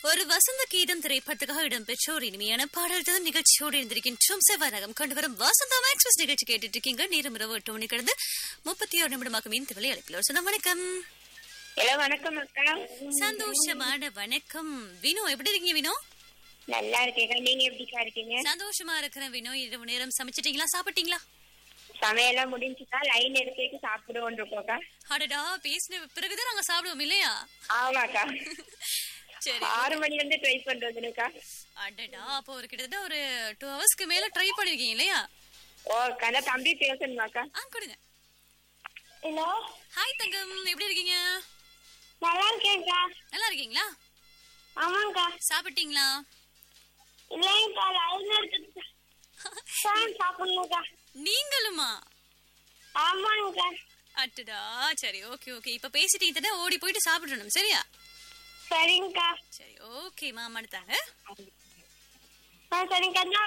ஒரு வசந்த கீதம் திரைப்படத்துக்காக இடம்பெற்ற ஒரு இனிமையான பாடல் தான் நிகழ்ச்சியோடு இருந்திருக்கின்றோம் செவ்வாய்நகம் கொண்டு வரும் வசந்தா எக்ஸ்பிரஸ் நிகழ்ச்சி கேட்டுட்டு இருக்கீங்க நேரம் இரவு எட்டு மணி கடந்து முப்பத்தி ஆறு நிமிடமாக இந்த வேலை அழைப்பில் ஒரு சொந்தம் வணக்கம் ஹலோ வணக்கம் அக்கா சந்தோஷமான வணக்கம் வினோ எப்படி இருக்கீங்க வினோ நல்லா இருக்கேங்க நீங்க எப்படிக்கா இருக்கீங்க சந்தோஷமா இருக்கிறேன் வினோ இரவு நேரம் சமைச்சிட்டீங்களா சாப்பிட்டீங்களா சமையல்லாம் முடிஞ்சுக்கா லைன் எடுத்துட்டு சாப்பிடுவோம் இருக்கோக்கா அடடா பேசின பிறகுதான் நாங்க சாப்பிடுவோம் இல்லையா ஆமாக்கா சரி ஆறு மணி வந்து ட்ரை பண்றதுனுக்கா அடடா அப்போ ஒரு கிட்டத்தட்ட ஒரு டூ ஹவர்ஸ்க்கு மேல ட்ரை பண்ணிருக்கீங்க இல்லையா ஓ கண்ணா தம்பி பேசணுமாக்கா ஆ கொடுங்க ஹலோ ஹாய் தங்கம் எப்படி இருக்கீங்க நல்லா இருக்கேன்க்கா நல்லா இருக்கீங்களா ஆமாங்கக்கா சாப்பிட்டீங்களா இல்லைங்கக்கா லைன் எடுத்துட்டு சாப்பிடணுக்கா நீங்களுமா ஆமாங்கக்கா அட்டடா சரி ஓகே ஓகே இப்ப பேசிட்டீங்க ஓடி போயிட்டு சாப்பிடணும் சரியா சரிங்கக்கா சரி ஓகே மாமா தாங்க ஆ சரிங்கக்கா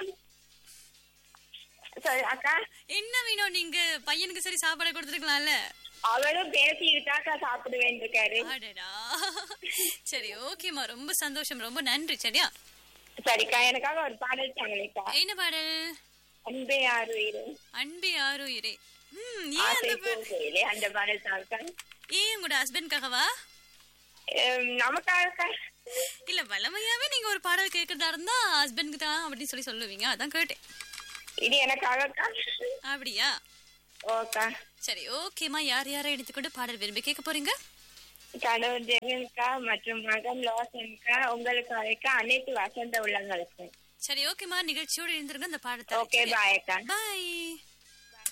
சரி அக்கா என்ன வேணும் நீங்க பையனுக்கு சரி சாப்பாடு கொடுத்துருக்கலாம்ல அவளும் பேசிட்டாக்கா சாப்பிடுவேன் இருக்காரு அடடா சரி ஓகேம்மா ரொம்ப சந்தோஷம் ரொம்ப நன்றி சரியா சரிக்கா எனக்காக ஒரு பாடல் தாங்களேக்கா என்ன பாடல் அன்பே யாரு உயிரு அன்பே ஆறுயிரே ம் ஏன் ஆசை அந்த பா- பூங்குயிலே, அந்த பாடல் தாங்கக்கா ஏன் உங்களோட ஹஸ்பண்ட்காகவா ஹம், நமக்காகக்கா இல்ல வளமையாவே நீங்க ஒரு பாடல் கேட்கறதா இருந்தா ஹஸ்பண்ட்க்கு தான் அப்படின்னு சொல்லி சொல்லுவீங்க அதான் கேட்டேன் இது எனக்காகக்கா அப்படியா ஓக்கா சரி ஓகேம்மா யார் யாரை எடுத்துக்கொண்டு பாடல் விரும்பி கேட்க போறீங்க கணவர் ஜெகன்கா மற்றும் மகன் லோசன்கா உங்களுக்காக அனைத்து வசந்த உள்ளங்களுக்கு சரி ஓகேம்மா நிகழ்ச்சியோடு இருந்திருங்க அந்த பாடத்தை ஓகே பாய் அக்கா பாய்